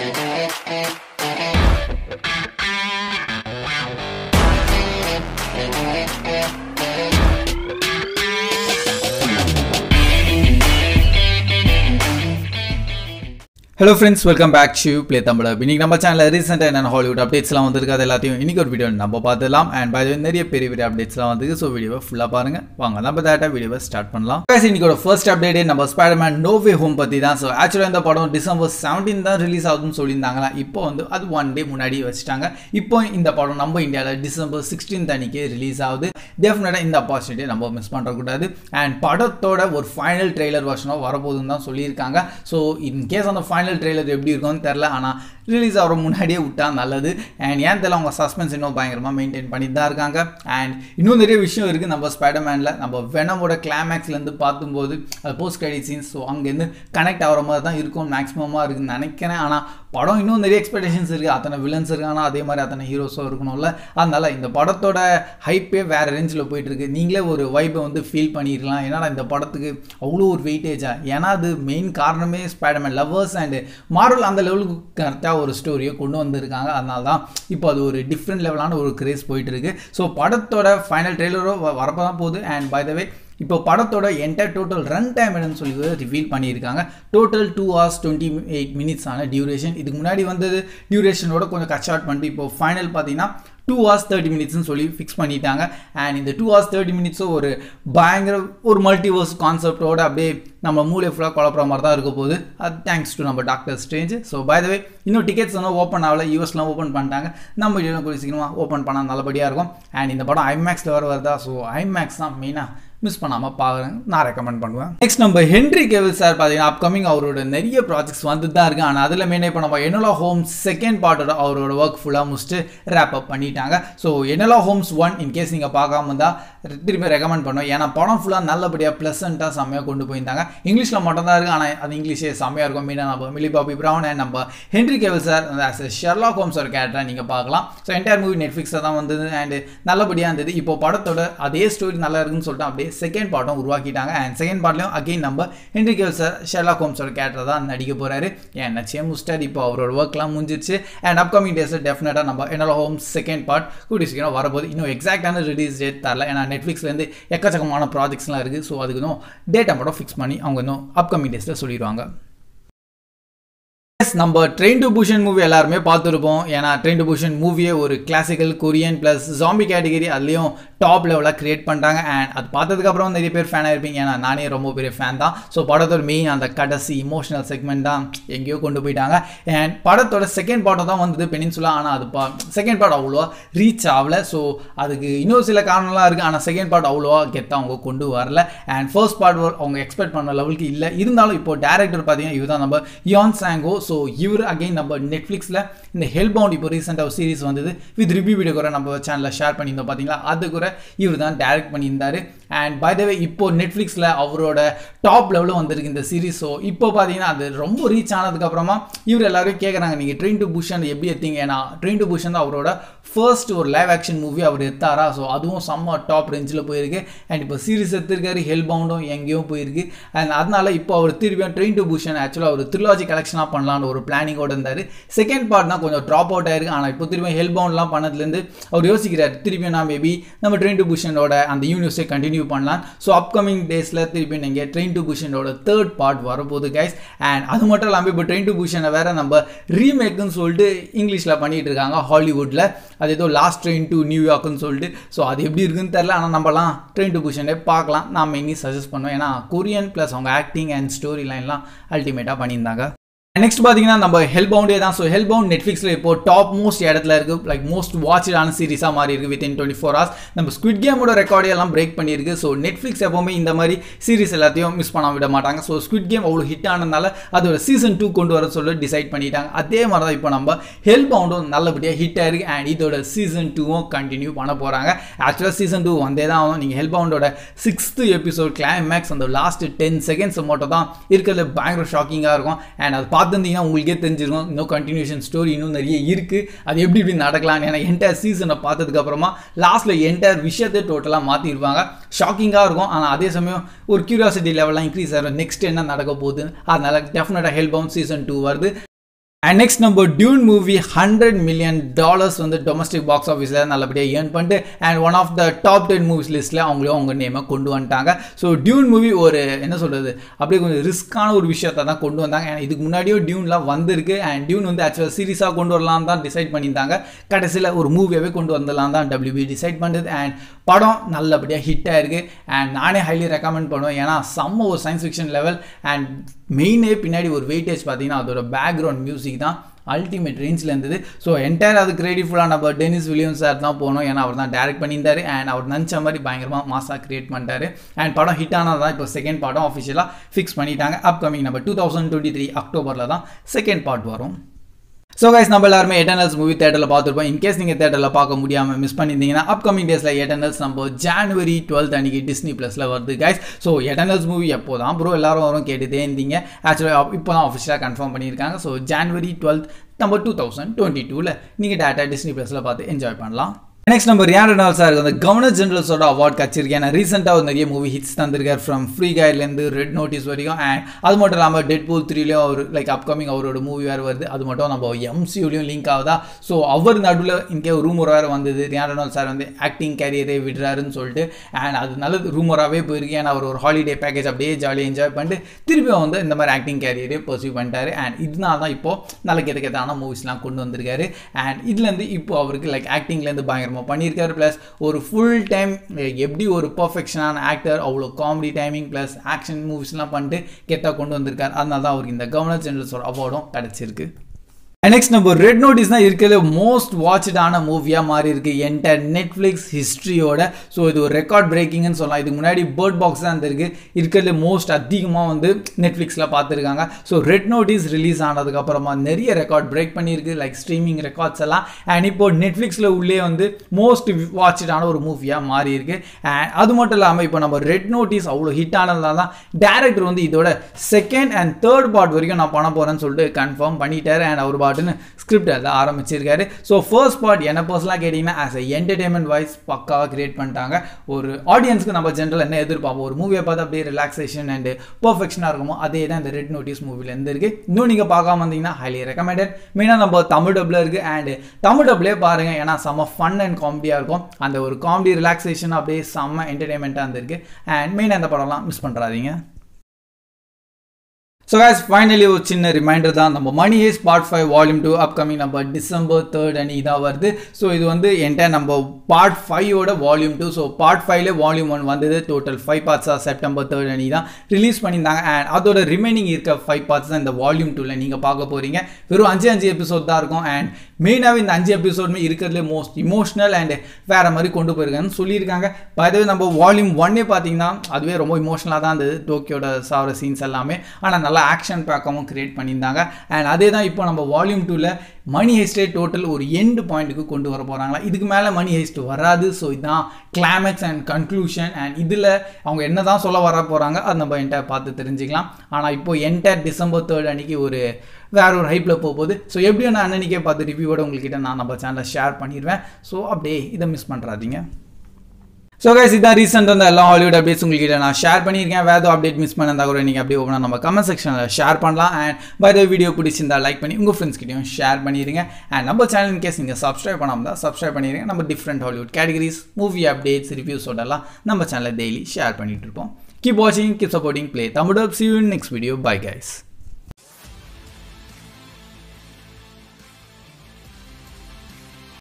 hello friends welcome back to Play Tamil இன்னைக்கு நம்ம சேனலில் ரீசெண்டாக என்னென்ன ஹாலிவுட் அப்டேட்ஸ்லாம் வந்திருக்கு அது எல்லாத்தையும் இன்னைக்கு ஒரு வீடியோ நம்ம பார்த்துலாம் அண்ட் பை நிறைய பெரிய பெரிய அப்டேட்ஸ்லாம் வந்து ஸோ வீடியோவை ஃபுல்லாக பாருங்க வாங்க நம்ம டேட்டா வீடியோவை ஸ்டார்ட் பண்ணலாம் guys இன்னைக்கு ஃபர்ஸ்ட் அப்டேட்டே நம்ம ஸ்பைடர்மேன் நோவே ஹோம் பற்றி தான் ஸோ ஆக்சுவலாக இந்த படம் டிசம்பர் செவன்டீன் தான் ரிலீஸ் ஆகுதுன்னு சொல்லியிருந்தாங்களா இப்போ வந்து அது ஒன் டே முன்னாடி வச்சுட்டாங்க இப்போ இந்த படம் நம்ம இந்தியாவில் டிசம்பர் சிக்ஸ்டீன் அன்னைக்கு ரிலீஸ் ஆகுது டெஃபினட்டாக இந்த ஆப்பர்ச்சுனிட்டியை நம்ம மிஸ் பண்ணுறக்கூடாது அண்ட் படத்தோட ஒரு ஃபைனல் ட்ரெய்லர் வருஷனோ வரப்போகுதுன்னு தான் சொல்லியிருக்காங்க ஸோ இன் கேஸ் அந்த ஃபைனல் ட்ரெய்லர் எப்படி இருக்கும்னு தெரில ஆனால் ரிலீஸ் ஆகிற முன்னாடியே விட்டா நல்லது அண்ட் ஏன் தெரியல அவங்க சஸ்பென்ஸ் இன்னும் பயங்கரமாக மெயின்டைன் பண்ணிட்டு தான் இருக்காங்க அண்ட் இன்னும் நிறைய விஷயம் இருக்குது நம்ம ஸ்பைடர்மேனில் நம்ம வெனமோட கிளைமேக்ஸ்லேருந்து பார்க்கும்போது அது போஸ்ட் கிரெடிட் சீன்ஸ் ஸோ அங்கேருந்து கனெக்ட் ஆகிற மாதிரி தான் இருக்கும் மேக்ஸிமமாக இருக்குன்னு நினைக்கிறேன் ஆனால் படம் இன்னும் நிறைய எக்ஸ்பெக்டேஷன்ஸ் இருக்குது அத்தனை வில்லன்ஸ் இருக்கானா அதே மாதிரி அத்தனை ஹீரோஸும் இருக்கணும்ல அதனால இந்த படத்தோட ஹைப்பே வேறு ரேஞ்சில் போயிட்டு இருக்கு நீங்களே ஒரு வைப்பை வந்து ஃபீல் பண்ணிருக்கலாம் ஏன்னா இந்த படத்துக்கு அவ்வளோ ஒரு வெயிட்டேஜா ஏன்னா அது மெயின் காரணமே ஸ்பைடர்மேன் லவ்வர்ஸ் அண்ட் மார்வல் அந்த லெவலுக்கு கரெக்டாக ஒரு ஸ்டோரியை கொண்டு வந்திருக்காங்க அதனால தான் இப்போ அது ஒரு டிஃப்ரெண்ட் லெவலான ஒரு கிரேஸ் போயிட்டு இருக்கு ஸோ படத்தோட ஃபைனல் ட்ரெய்லரும் வரப்போ தான் போகுது அண்ட் பை த வே இப்போ படத்தோட என்டையர் டோட்டல் ரன் டைம் என்னன்னு சொல்லி ரிவீல் பண்ணியிருக்காங்க total two hours twenty eight minutes ஆன டியூரேஷன் இதுக்கு முன்னாடி வந்தது டியூரேஷனோட கொஞ்சம் கட் ஷார்ட் பண்ணிட்டு இப்போ ஃபைனல் பார்த்தீங்கன்னா டூ ஹவர்ஸ் தேர்ட்டி மினிட்ஸ்னு சொல்லி ஃபிக்ஸ் பண்ணிட்டாங்க அண்ட் இந்த டூ ஹவர்ஸ் தேர்ட்டி மினிட்ஸும் ஒரு பயங்கர ஒரு மல்டிவர்ஸ் கான்செப்டோட அப்படியே நம்ம மூளை ஃபுல்லாக குழப்புற மாதிரி தான் இருக்க போகுது அது தேங்க்ஸ் டு நம்ம Doctor Strange so by the way இன்னும் டிக்கெட்ஸ் வந்து ஓப்பன் ஆகல யூஎஸ்லாம் ஓப்பன் பண்ணிட்டாங்க நம்ம இடம் கூட சீக்கிரமாக ஓப்பன் பண்ணால் நல்லபடியாக இருக்கும் அண்ட் இந்த படம் ஐமேக்ஸில் வர வருதா ஸோ ஐமேக்ஸ் தான் மெயினாக மிஸ் பண்ணாமல் பாருங்க நான் ரெக்கமெண்ட் பண்ணுவேன் நெக்ஸ்ட் நம்ம ஹென்ரி கேவில் சார் பார்த்தீங்கன்னா அப்கமிங் அவரோட நிறைய ப்ராஜெக்ட்ஸ் வந்து தான் இருக்குது ஆனால் அதில் மெயினே இப்போ நம்ம என்னோலா ஹோம்ஸ் செகண்ட் பார்ட்டோட அவரோட ஒர்க் ஃபுல்லாக முடிச்சுட்டு ரேப் அப் பண்ணிட்டாங்க so Enola Holmes one in case நீங்கள் பார்க்காம இருந்தால் திரும்பி ரெக்கமெண்ட் பண்ணுவேன் ஏன்னா படம் ஃபுல்லாக நல்லபடியாக ப்ளசண்ட்டாக செம்மையாக கொண்டு போயிருந்தாங்க இங்கிலீஷில் மட்டும் தான் இருக்குது ஆனால் அது இங்கிலீஷே செம்மையாக இருக்கும் மெயினாக நம்ம மிலி பாபி ப்ரௌன் அண்ட் நம்ம Henry Cavill sir as a Sherlock Holmes ஒரு கேரக்டரை நீங்கள் பார்க்கலாம் ஸோ என்டையர் மூவி நெட்ஃப்ளிக்ஸில் தான் வந்தது அண்ட் நல்லபடியாக இருந்தது இப்போ படத்தோட அதே ஸ்டோரி நல்லா இருக்குன்னு சொல்லிட்டு அப்படியே செகண்ட் பார்ட்டும் உருவாக்கிட்டாங்க அண்ட் செகண்ட் பார்ட்லையும் அகெயின் நம்ம ஹென்ரி கேவல் சார் ஷெர்லாக் ஹோம்ஸோட கேரக்டர் தான் நடிக்க போகிறாரு ஏன் நச்சே முஸ்டார் இப்போ அவரோட ஒர்க்லாம் முடிஞ்சிருச்சு அண்ட் அப்கமிங் டேஸில் டெஃபினட்டாக நம்ம என்னோட ஹோம்ஸ் செகண்ட் பார்ட் கூடி சீக்கிரம் வரப்போது இன்னும் எக்ஸாக்டான ரிலீஸ் டேட் தரல ஏன்னா நெட்ஃப்ளிக்ஸ்லேருந்து எக்கச்சக்கமான ப்ராஜெக்ட்ஸ்லாம் இருக்குது ஸோ அதுக்கு இன்னும் டேட்டா மட்டும் ஃபிக்ஸ் பண்ணி அவங்க இன்னும் அப்கமிங் டேஸில் சொல்லிடுவாங்க நம்ம ட்ரெயின் டு பூஷன் மூவி எல்லாருமே பார்த்துருப்போம் ஏன்னா ட்ரெயின் டு பூஷன் மூவியே ஒரு classical Korean plus zombie category அதுலேயும் டாப் லெவலாக கிரியேட் பண்ணிட்டாங்க அண்ட் அது பார்த்ததுக்கப்புறம் நிறைய பேர் ஃபேனாக இருப்பீங்க ஏன்னா நானே ரொம்ப பெரிய ஃபேன் தான் ஸோ படத்தோட மெயின் அந்த கடைசி இமோஷனல் செக்மெண்ட் தான் எங்கேயோ கொண்டு போயிட்டாங்க அண்ட் படத்தோட செகண்ட் பார்ட்டும் தான் வந்தது பெனின்சுலா ஆனால் அது பா செகண்ட் பார்ட் அவ்வளோவா ரீச் ஆகல ஸோ அதுக்கு இன்னொரு சில காரணம்லாம் இருக்குது ஆனால் செகண்ட் பார்ட் அவ்வளோவா கெத்தாக அவங்க கொண்டு வரல அண்ட் ஃபர்ஸ்ட் பார்ட் அவங்க எக்ஸ்பெக்ட் பண்ண லெவலுக்கு இல்லை இருந்தாலும் இப்போ டேரக்டர் பார்த்தீங்கன்னா இதுதான் நம்ம யான் சாங்கோ ஸோ இவர் அகைன் நம்ம நெட்ஃப்ளிக்ஸில் இந்த ஹெல் பவுண்ட் இப்போ ரீசெண்டாக ஒரு சீரிஸ் வந்தது வித் ரிவ்யூ வீடியோ கூட நம்ம சேனலில் ஷேர் பண்ணியிருந்தோம் பார்த்தீங்களா அது கூட இவர் தான் டேரக்ட் பண்ணியிருந்தாரு அண்ட் பை த வே இப்போ நெட்ஃப்ளிக்ஸில் அவரோட டாப் லெவலில் வந்திருக்கு இந்த சீரிஸ் ஸோ இப்போ பார்த்தீங்கன்னா அது ரொம்ப ரீச் ஆனதுக்கப்புறமா இவர் எல்லாரும் கேட்குறாங்க நீங்கள் ட்ரெயின் டு பூஷன் எப்படி எடுத்தீங்க ஏன்னா ட்ரெயின் டு பூஷன் தான் அவரோட ஃபர்ஸ்ட் ஒரு லைவ் ஆக்ஷன் மூவி அவர் எடுத்தாரா ஸோ அதுவும் செம்ம டாப் ரேஞ்சில் போயிருக்கு அண்ட் இப்போ சீரிஸ் எடுத்திருக்காரு ஹெல் பவுண்டும் எங்கேயோ போயிருக்கு அண்ட் அதனால இப்போ அவர் திரும்பியும் ட்ரெயின் டு பூஷன் ஆக்சுவலாக ஒரு த்ரிலாஜி கலெக்ஷனாக பண்ணலான்னு ஒரு பிளானிங்கோட இருந்தார் செகண்ட் பார்ட் தான் கொஞ்சம் ட்ராப் அவுட் ஆயிருக்கு ஆனால் இப்போ திரும்பியும் ஹெல் பவுண்ட்லாம் பண்ணதுலேருந்து அவர் யோசிக்கிறார் திரும்பியும் நான் மேபி நம்ம ட்ரெயின் டு பூஷனோட அந்த யூனிவர்ஸை கண்டினியூ பண்ணலாம் ஸோ அப்கமிங் டேஸில் திருப்பி நீங்கள் ட்ரெயின் டு பூஷனோட தேர்ட் பார்ட் வரப்போகுது கைஸ் அண்ட் அது மட்டும் இல்லாமல் இப்போ ட்ரெயின் டு பூஷனை வேற நம்ம ரீமேக்குன்னு சொல்லிட்டு இங்கிலீஷில் பண்ணிட்டு இருக்காங்க ஹாலிவுட்டில் அது ஏதோ லாஸ்ட் ட்ரெயின் டு நியூயார்க்குன்னு சொல்லிட்டு ஸோ அது எப்படி இருக்குன்னு தெரில ஆனால் நம்மலாம் ட்ரெயின் டு பூஷனே பார்க்கலாம் நான் மெயினி சஜஸ்ட் பண்ணுவேன் ஏன்னா கொரியன் ப்ளஸ் அவங்க ஆக்டிங் அண்ட் ஸ்டோரி லைன்லாம் அல்டிமேட்டாக பண்ணியிருந்தாங்க நெக்ஸ்ட் பார்த்தீங்கன்னா நம்ம ஹெல் பவுண்டே தான் ஸோ ஹெல் பவுண்ட் நெட்ஃப்ளிக்ஸில் இப்போ டாப் மோஸ்ட் இடத்துல இருக்குது லைக் மோஸ்ட் வாட்சான சீரிஸாக மாறி இருக்குது வித்தின் டுவெண்ட்டி ஃபோர் ஹவர்ஸ் நம்ம ஸ்குவிட் கேமோட ரெக்கார்டே எல்லாம் பிரேக் பண்ணியிருக்கு ஸோ நெட்ஃப்ளிக்ஸ் எப்போவுமே இந்த மாதிரி சீரிஸ் எல்லாத்தையும் மிஸ் பண்ண விட மாட்டாங்க ஸோ ஸ்குவிட் கேம் அவ்வளோ ஹிட் ஆனதுனால அதோட சீசன் டூ கொண்டு வர சொல்லி டிசைட் பண்ணிட்டாங்க அதே மாதிரி தான் இப்போ நம்ம ஹெல் பவுண்டும் நல்லபடியாக ஹிட் ஆயிருக்கு அண்ட் இதோட சீசன் டூவும் கண்டினியூ பண்ண போகிறாங்க ஆக்சுவலாக சீசன் டூ வந்தே தான் ஆகும் நீங்கள் ஹெல் பவுண்டோட சிக்ஸ்த்து எபிசோட் கிளைமேக்ஸ் அந்த லாஸ்ட் டென் செகண்ட்ஸ் மட்டும் தான் இருக்கிறது பயங்கர ஷாக்கிங்காக இருக்கும் அண்ட் அது பார்த்துருந்தீங்கன்னா உங்களுக்கே தெரிஞ்சிருக்கும் இன்னும் கண்டினியூஷன் ஸ்டோரி இன்னும் நிறைய இருக்குது அது எப்படி இப்படி நடக்கலாம் ஏன்னா என்டையர் சீசனை பார்த்ததுக்கப்புறமா லாஸ்ட்டில் என்டையர் விஷயத்தை டோட்டலாக மாற்றிருப்பாங்க ஷாக்கிங்காக இருக்கும் ஆனால் அதே சமயம் ஒரு கியூரியாசிட்டி லெவல்லாம் இன்க்ரீஸ் ஆகும் நெக்ஸ்ட் என்ன நடக்க போகுது அதனால டெஃபினட்டாக ஹெல்ப் பவுன் சீசன் டூ வருது அண்ட் நெக்ஸ்ட் நம்ம Dune movie hundred million dollars வந்து டொமஸ்டிக் பாக்ஸ் ஆஃபீஸில் நல்லபடியாக ஏர்ன் பண்ணிட்டு and one of the top ten movies லிஸ்ட்டில் அவங்களும் அவங்க நேமை கொண்டு வந்துட்டாங்க ஸோ டியூன் மூவி ஒரு என்ன சொல்கிறது அப்படியே கொஞ்சம் ரிஸ்க்கான ஒரு விஷயத்தை தான் கொண்டு வந்தாங்க and இதுக்கு முன்னாடியும் டியூன்லாம் வந்திருக்கு அண்ட் டியூன் வந்து ஆக்சுவலாக சீரியஸாக கொண்டு வரலாம் தான் டிசைட் பண்ணியிருந்தாங்க கடைசியில் ஒரு மூவியாகவே கொண்டு வந்துடலாம் தான் டபிள்யூபி டிசைட் பண்ணுறது அண்ட் படம் நல்லபடியாக ஹிட் ஆயிருக்கு அண்ட் நானே ஹைலி ரெக்கமெண்ட் பண்ணுவேன் ஏன்னா செம்ம ஒரு சயின்ஸ் ஃபிக்ஷன் லெவல் அண்ட் மெயினே பின்னாடி ஒரு வெயிட்டேஜ் பார்த்தீங்கன்னா அதோட பேக்ரவுண்ட் மியூசிக் தான் அல்டிமேட் ரேஞ்சில் இருந்தது ஸோ என்டையர் அது கிரெடிட்ஃபுல்லாக நம்ம டெனிஸ் வில்லியம்ஸ் சார் தான் போனோம் ஏன்னா அவர் தான் டேரக்ட் பண்ணியிருந்தாரு அண்ட் அவர் நினச்ச மாதிரி பயங்கரமாக மாசாக கிரியேட் பண்ணிட்டாரு அண்ட் படம் ஹிட் ஆனது தான் இப்போ செகண்ட் பார்ட்டும் அஃபிஷியலாக ஃபிக்ஸ் பண்ணிட்டாங்க அப்கமிங் நம்ம டூ தௌசண்ட் டுவெண்ட்டி த்ரீ அக்டோபரில் தான் செகண்ட் பார்ட் வரும் ஸோ கைஸ் நம்ம எல்லாருமே எட்டர்னல்ஸ் மூவி தேட்டரில் பார்த்துருப்போம் இன்கேஸ் நீங்கள் தேட்டரில் பார்க்க முடியாமல் மிஸ் பண்ணியிருந்தீங்கன்னா அப்கமிங் டேஸில் எட்டர்னல்ஸ் நம்ம ஜான்வரி டுவெல்த் அன்னைக்கு டிஸ்னி ப்ளஸில் வருது கைஸ் ஸோ எட்டர்னல்ஸ் மூவி எப்போ தான் ப்ரோ எல்லாரும் வரும் கேட்டுட்டே இருந்தீங்க ஆக்சுவலாக இப்போ தான் அஃபிஷியலாக கன்ஃபார்ம் பண்ணியிருக்காங்க ஸோ ஜான்வரி டுவெல்த் நம்ம டூ தௌசண்ட் டுவெண்ட்டி டூவில் நீங்கள் டேட்டா டிஸ்னி ப்ளஸில் பார்த்து என்ஜாய் பண்ணலாம் நெக்ஸ்ட் நம்ம ரியான் ரெனால்ட் சார் வந்து கவர்னர் ஜெனரல்ஸோட அவார்ட் கச்சிருக்கேன் ஏன்னா ரீசெண்டாக ஒரு நிறைய மூவி ஹிட்ஸ் தந்திருக்கார் ஃப்ரம் ஃப்ரீ கைட்லேருந்து ரெட் நோட்டீஸ் வரைக்கும் அண்ட் அது மட்டும் இல்லாமல் டெட் பூல் த்ரீலையும் அவர் லைக் அப்கமிங் அவரோட மூவி வேறு வருது அது மட்டும் நம்ம எம்சியூலையும் லிங்க் ஆகுதா ஸோ அவர் நடுவில் இங்கே ரூமர் வேறு வந்தது ரியான் ரெனால்ட் சார் வந்து ஆக்டிங் கேரியரே விடுறாருன்னு சொல்லிட்டு அண்ட் அது நல்லது ரூமராகவே போயிருக்கு ஏன்னா அவர் ஒரு ஹாலிடே பேக்கேஜ் அப்படியே ஜாலியாக என்ஜாய் பண்ணிட்டு திருப்பி வந்து இந்த மாதிரி ஆக்டிங் கேரியரே பர்சியூ பண்ணிட்டாரு அண்ட் இதனால தான் இப்போது நல்ல கேட்ட கேட்டான மூவிஸ்லாம் கொண்டு வந்திருக்காரு அண்ட் இதுலேருந்து இப்போ அவருக்கு லைக் ஆக்டிங்லேருந்து பயங்கரமாக பண்ணியிருக்காரு ப்ளஸ் ஒரு ஃபுல் டைம் எப்படி ஒரு பர்ஃபெக்ஷனான ஆக்டர் அவ்வளோ காமெடி டைமிங் ப்ளஸ் ஆக்ஷன் மூவிஸ்லாம் பண்ணிட்டு கெத்தாக கொண்டு வந்திருக்காரு அதனால தான் அவருக்கு இந்த கவர்னர் ஜெனரல்ஸோட அவார்டும் கிடச்சிருக்கு நெக்ஸ்ட் நம்ம ரெட் நோட்டீஸ் தான் இருக்கிறது மோஸ்ட் வாட்ச்டான மூவியாக மாறி இருக்கு என்டையர் நெட்ஃப்ளிக்ஸ் ஹிஸ்ட்ரியோட ஸோ இது ஒரு ரெக்கார்ட் பிரேக்கிங்னு சொல்லலாம் இதுக்கு முன்னாடி பேர்ட் பாக்ஸ் தான் இருக்கு இருக்கிறதுல மோஸ்ட் அதிகமாக வந்து நெட்ஃப்ளிக்ஸில் பார்த்துருக்காங்க ஸோ ரெட் நோட்டீஸ் ரிலீஸ் ஆனதுக்கப்புறமா நிறைய ரெக்கார்ட் பிரேக் பண்ணியிருக்கு லைக் ஸ்ட்ரீமிங் ரெக்கார்ட்ஸ் எல்லாம் அண்ட் இப்போ நெட்ஃப்ளிக்ஸில் உள்ளே வந்து மோஸ்ட் வாட்ச்டான ஒரு மூவியாக மாறி இருக்கு அண்ட் அது மட்டும் இல்லாமல் இப்போ நம்ம ரெட் நோட்டீஸ் அவ்வளோ ஹிட் ஆனதுனால தான் டேரக்டர் வந்து இதோட செகண்ட் அண்ட் தேர்ட் பார்ட் வரைக்கும் நான் பண்ண போகிறேன்னு சொல்லிட்டு கன்ஃபார்ம் பண்ணிட்டாரு அண்ட் அவர் பாட்டுன்னு ஸ்கிரிப்ட் எல்லாம் ஆரம்பிச்சிருக்காரு ஸோ ஃபர்ஸ்ட் பார்ட் என்ன பர்சனலாக கேட்டிங்கன்னா ஆஸ் எ என்டர்டைன்மெண்ட் வைஸ் பக்காவாக கிரியேட் பண்ணிட்டாங்க ஒரு ஆடியன்ஸ்க்கு நம்ம ஜென்ரல் என்ன எதிர்பார்ப்போம் ஒரு மூவியை பார்த்து அப்படியே ரிலாக்ஸேஷன் அண்ட் பர்ஃபெக்ஷனாக இருக்குமோ அதே தான் இந்த ரெட் நோட்டீஸ் மூவியில் இருந்திருக்கு இன்னும் நீங்கள் பார்க்காம வந்தீங்கன்னா ஹைலி ரெக்கமெண்டட் மெயினாக நம்ம தமிழ் டப்பில் இருக்குது அண்ட் தமிழ் டப்லேயே பாருங்கள் ஏன்னா செம்ம ஃபன் அண்ட் காமெடியாக இருக்கும் அந்த ஒரு காமெடி ரிலாக்ஸேஷன் அப்படியே செம்ம என்டர்டைன்மெண்ட்டாக இருந்திருக்கு அண்ட் மெயினாக அந்த படம்லாம் மிஸ் பண்ணுறாதீங்க ஸோ guys ஃபைனலி ஒரு சின்ன ரிமைண்டர் தான் நம்ம Money Heist part five volume two upcoming நம்ம டிசம்பர் தேர்ட் அண்ட் இதாக வருது ஸோ இது வந்து என்கிட்ட நம்ம பார்ட் ஃபைவோட வால்யூம் டூ ஸோ பார்ட் ஃபைவ்ல வால்யூம் ஒன் வந்தது டோட்டல் ஃபைவ் பார்ட்ஸாக செப்டம்பர் தேர்ட் அன்னி தான் ரிலீஸ் பண்ணியிருந்தாங்க அண்ட் அதோட ரிமைனிங் இருக்க ஃபைவ் பார்ட்ஸ் தான் இந்த வால்யூம் டூவில் நீங்கள் பார்க்க போகிறீங்க வெறும் அஞ்சு அஞ்சு எபிசோட் தான் இருக்கும் அண்ட் மெயினாகவே இந்த அஞ்சு எபிசோடுமே இருக்கிறதுலே மோஸ்ட் இமோஷனல் அண்ட் வேறு மாதிரி கொண்டு போயிருக்காங்கன்னு சொல்லியிருக்காங்க பதவி நம்ம வால்யூம் ஒன்னே பார்த்தீங்கன்னா அதுவே ரொம்ப இமோஷனலாக தான் இருந்தது டோக்கியோட சாவர சீன்ஸ் எல்லாமே ஆனால் நல்லா ஆக்ஷன் பேக்காகவும் கிரியேட் பண்ணியிருந்தாங்க அண்ட் அதே தான் இப்போ நம்ம வால்யூம் டூவில் மணி ஹெஸ்டே டோட்டல் ஒரு எண்டு பாயிண்ட்டுக்கு கொண்டு வர போகிறாங்களா இதுக்கு மேலே மணி ஹெஸ்ட் வராது ஸோ இதுதான் கிளைமேக்ஸ் அண்ட் கன்க்ளூஷன் அண்ட் இதில் அவங்க என்ன தான் சொல்ல வர போகிறாங்க அது நம்ம என்டையர் பார்த்து தெரிஞ்சுக்கலாம் ஆனால் இப்போ என்டையர் டிசம்பர் தேர்ட் அன்னைக்கு ஒரு வேற ஒரு ஹைப்பில் போக போகுது ஸோ எப்படியும் நான் அன்னைக்கே பார்த்து ரிவ்யூவோட உங்கள்கிட்ட நான் நம்ம சேனலில் ஷேர் பண்ணிடுவேன் ஸோ அப்படியே இதை மிஸ் பண்ணுறாதீங்க ஸோ கைஸ் இதான் ரீசெண்ட் வந்து எல்லா ஹாலிவுட் அப்டேட்ஸ் உங்கள்கிட்ட நான் ஷேர் பண்ணியிருக்கேன் வேறு அப்டேட் மிஸ் பண்ணதா கூட நீங்கள் அப்படியே ஓப்பனாக நம்ம கமெண்ட் செக்ஷனில் ஷேர் பண்ணலாம் அண்ட் பை த வீடியோ பிடிச்சிருந்தா லைக் பண்ணி உங்கள் ஃப்ரெண்ட்ஸ்கிட்டையும் ஷேர் பண்ணிடுங்க அண்ட் நம்ம சேனல் இன் கேஸ் நீங்கள் சப்ஸ்கிரைப் பண்ணாமல் தான் சப்ஸ்கிரைப் பண்ணிடுங்க நம்ம different Hollywood categories movie updates ரிவ்யூஸோடலாம் நம்ம சேனலில் டெய்லி ஷேர் பண்ணிட்டு இருப்போம் கீப் வாட்சிங் keep supporting Play Tamil see you next video bye guys